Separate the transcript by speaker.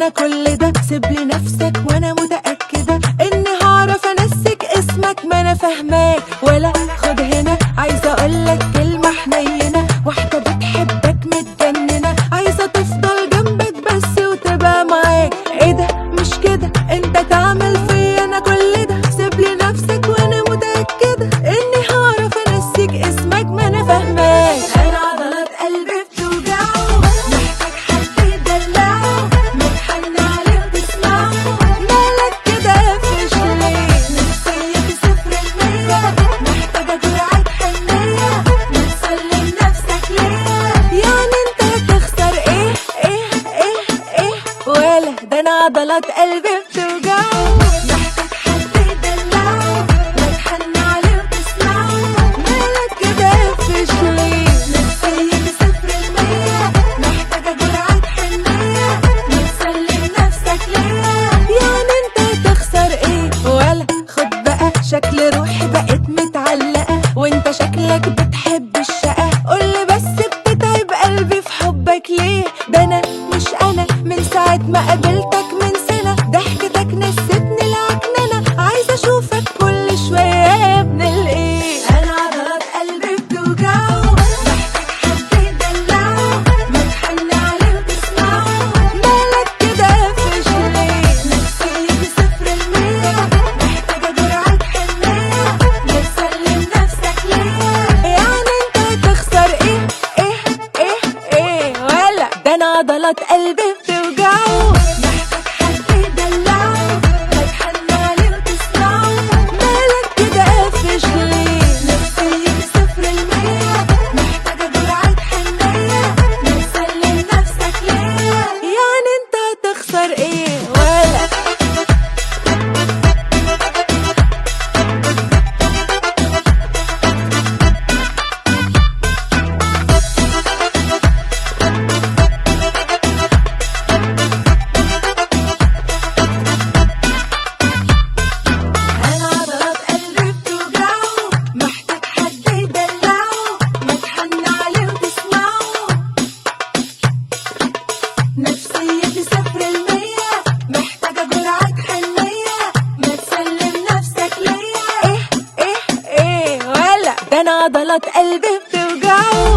Speaker 1: انا كل ده سيب لي نفسك وانا متاكده اني هعرف انسك اسمك ما انا فاهماك ولا خد هنا عايزه اقولك كلمه حنينه واحده بتحبك متجننه عايزه تفضل جنبك بس وتبقى معاك ايه ده مش كده انت تعمل فيا انا كل ده سيب لي نفسك وانا متاكده اني هعرف انسيك اسمك ما انا فاهماك انا عضلات قلبي بتوجعه محتاج حد يدلعه متحن عليه وتسمعه مالك كده قافش ليه نفسيتي صفر المية محتاجة جرعة حنية ما تسلم نفسك ليا يعني انت هتخسر ايه ايه ايه ايه ولا ده انا عضلات قلبي بتوجعه محتاج حد يدلعه متحن عليه وتسمعه مالك كده قافش ليه نفسيتي صفر المية محتاجة جرعة حنية ما تسلم نفسك ليا يعني انت هتخسر ايه ولا خد بقى شكل روحي بقت متعلقة وانت شكلك بتحب الشقة قولي بس بتتعب قلبي في حبك ليه ده انا مش انا من ساعة ما قابلتك من سنة ضحكتك نستني العكننة عايزة اشوفك كل شوية يا ابن الايه انا عضلات قلبي بتوجعه محتاج حد يدلعه متحن عليه وتسمعه مالك كده قافش ليه نفسيتي صفر المية محتاجة جرعة حنية ما تسلم نفسك ليا يعني انت هتخسر ايه ايه ايه ايه ولا ده انا عضلات قلبي بتوجعه محتاج حد يدلعه متحن عليه وتسمعه مالك كده قافش ليه نفسيتي صفر المية محتاجة جرعة حنية ما تسلم نفسك ليا يعني انت هتخسر ايه ولا انا عضلات قلبي بتوجعه محتاج حد يدلعه متحن عليه وتسمعه نفسيتي صفر المية محتاجة جرعة حنية ما تسلم نفسك ليا ايه ايه ايه ولا ده انا عضلات قلبي بتوجعه